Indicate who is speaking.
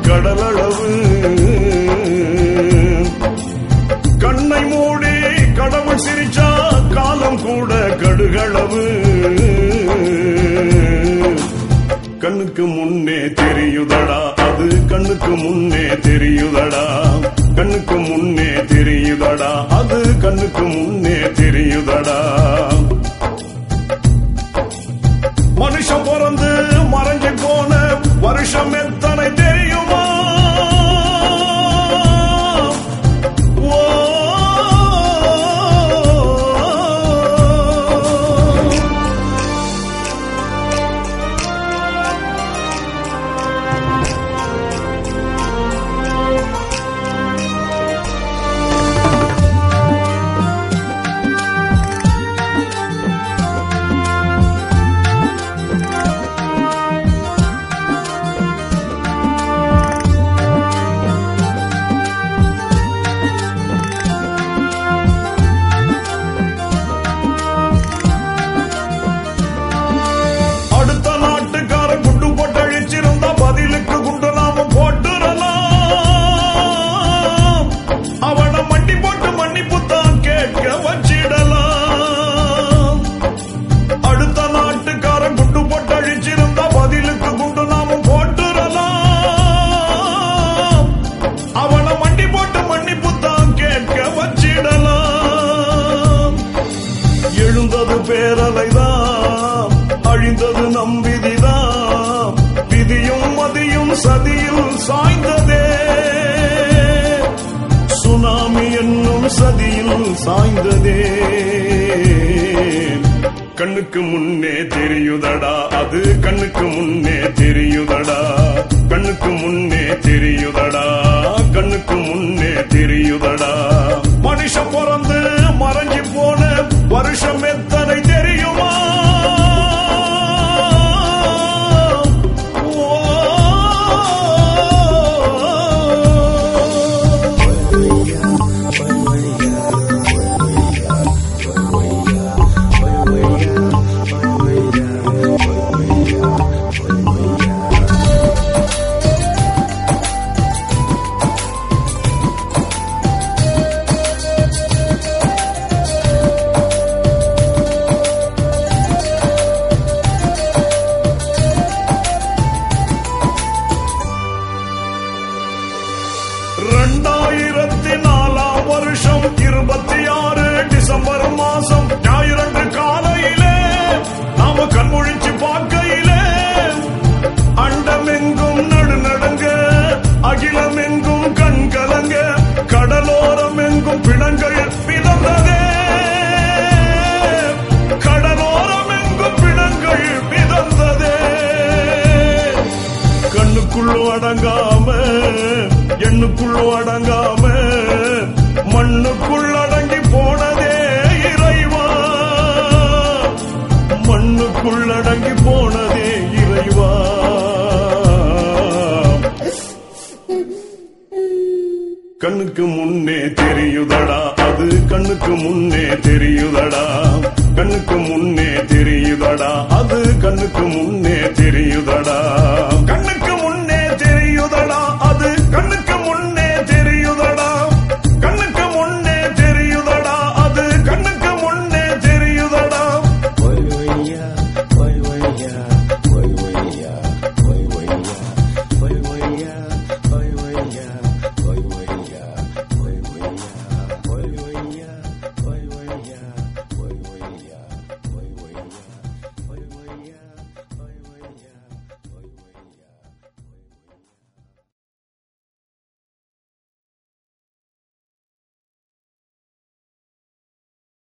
Speaker 1: கடலளவு கண்ணை மூடி கடவுள் சிரிச்சா காலம் கூட கடுகளவு கண்ணுக்கு முன்னே தெரியுதடா அது கண்ணுக்கு முன்னே தெரியுதடா கண்ணுக்கு முன்னே தெரியுதடா அது கண்ணுக்கு முன்னே தெரியுதடா மனுஷன் பிறந்து மறைஞ்சு போன வருஷம் எத்தனை தெரியுமா ஓ அடுத்த நாட்டுக்கார குண்டு போட்டு அழிச்சிருந்தா பதிலுக்கு குண்டு நாம போட்டுறலாம் அவனை மண்டி போட்டு மன்னிப்பு தான் கேட்க வச்சிடலாம் அடுத்த நாட்டுக்கார குண்டு போட்டு அழிச்சிருந்தா பதிலுக்கு குண்டு நாம போட்டுறலாம் அவனை மண்டி போட்டு மன்னிப்பு தான் கேட்க வச்சிடலாம் எழுந்தது பேரலைதான் அழிந்தது நம் விதிதான் விதியும் மதியும் சதியில் சாய்ந்ததே சுனாமி என்னும் சதியில் சாய்ந்ததே கண்ணுக்கு முன்னே தெரியுதடா அது கண்ணுக்கு முன்னே தெரியுதடா கண்ணுக்கு முன்னே தெரியுதடா கண்ணுக்கு முன்னே தெரியுதடா மனுஷன் பிறந்து மறைஞ்சு போன வருஷம் எத்தனை தெரியுமா ஓ ரெண்டாயிரத்தி நாலாம் வருஷம் இருபத்தி ஆறு டிசம்பர் மாசம் ஞாயிறன்று காலையிலே நாம கண்முழிச்சு பார்க்கையிலே அண்டமெங்கும் நடுநடுங்க அகிலமெங்கும் கண் கலங்க கடலோரம் எங்கும் பிணங்கள் மிதந்ததே கடலோரம் எங்கும் பிணங்கள் மிதந்ததே கண்ணுக்குள்ள அடங்காம எண்ணுக்குள்ள அடங்காம மண்ணுக்குள் அடங்கி போனதே இறைவா மண்ணுக்குள் அடங்கி போனதே இறைவா கண்ணுக்கு முன்னே தெரியுதடா அது கண்ணுக்கு முன்னே தெரியுதடா கண்ணுக்கு முன்னே தெரியுதடா அது கண்ணுக்கு முன்னே தெரியுதடா